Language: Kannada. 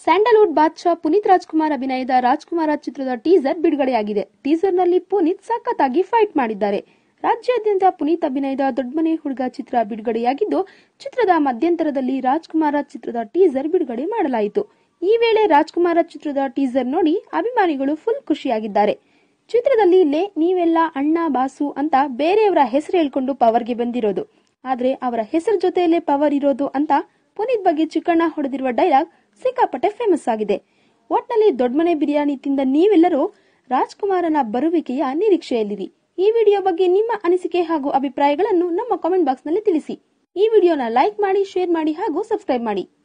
ಸ್ಯಾಂಡಲ್ವುಡ್ ಬಾದ್ಶಾ ಪುನೀತ್ ರಾಜ್ಕುಮಾರ್ ಅಭಿನಯದ ರಾಜ್ಕುಮಾರ ಚಿತ್ರದ ಟೀಸರ್ ಬಿಡುಗಡೆಯಾಗಿದೆ ಟೀಸರ್ನಲ್ಲಿ ಪುನೀತ್ ಸಖತ್ತಾಗಿ ಫೈಟ್ ಮಾಡಿದ್ದಾರೆ ರಾಜ್ಯಾದ್ಯಂತ ಪುನೀತ್ ಅಭಿನಯದ ದೊಡ್ಡಮನೆ ಹುಡುಗ ಚಿತ್ರ ಬಿಡುಗಡೆಯಾಗಿದ್ದು ಚಿತ್ರದ ಮಧ್ಯಂತರದಲ್ಲಿ ರಾಜ್ಕುಮಾರ ಚಿತ್ರದ ಟೀಸರ್ ಬಿಡುಗಡೆ ಮಾಡಲಾಯಿತು ಈ ವೇಳೆ ರಾಜ್ಕುಮಾರ ಚಿತ್ರದ ಟೀಸರ್ ನೋಡಿ ಅಭಿಮಾನಿಗಳು ಫುಲ್ ಖುಷಿಯಾಗಿದ್ದಾರೆ ಚಿತ್ರದಲ್ಲಿ ಲೇ ನೀವೆಲ್ಲ ಅಣ್ಣ ಬಾಸು ಅಂತ ಬೇರೆಯವರ ಹೆಸರು ಹೇಳ್ಕೊಂಡು ಪವರ್ಗೆ ಬಂದಿರೋದು ಆದ್ರೆ ಅವರ ಹೆಸರು ಜೊತೆಯಲ್ಲೇ ಪವರ್ ಇರೋದು ಅಂತ ಪುನೀತ್ ಬಗ್ಗೆ ಚಿಕ್ಕಣ್ಣ ಹೊಡೆದಿರುವ ಡೈಲಾಗ್ ಸಿಕ್ಕಾಪಟ್ಟೆ ಫೇಮಸ್ ಆಗಿದೆ ಒಟ್ನಲ್ಲಿ ದೊಡ್ಡಮನೆ ಬಿರಿಯಾನಿ ತಿಂದ ನೀವೆಲ್ಲರೂ ರಾಜ್ಕುಮಾರನ ಬರುವಿಕೆಯ ನಿರೀಕ್ಷೆಯಲ್ಲಿರಿ ಈ ವಿಡಿಯೋ ಬಗ್ಗೆ ನಿಮ್ಮ ಅನಿಸಿಕೆ ಹಾಗೂ ಅಭಿಪ್ರಾಯಗಳನ್ನು ನಮ್ಮ ಕಾಮೆಂಟ್ ಬಾಕ್ಸ್ ನಲ್ಲಿ ತಿಳಿಸಿ ಈ ವಿಡಿಯೋನ ಲೈಕ್ ಮಾಡಿ ಶೇರ್ ಮಾಡಿ ಹಾಗೂ ಸಬ್ಸ್ಕ್ರೈಬ್ ಮಾಡಿ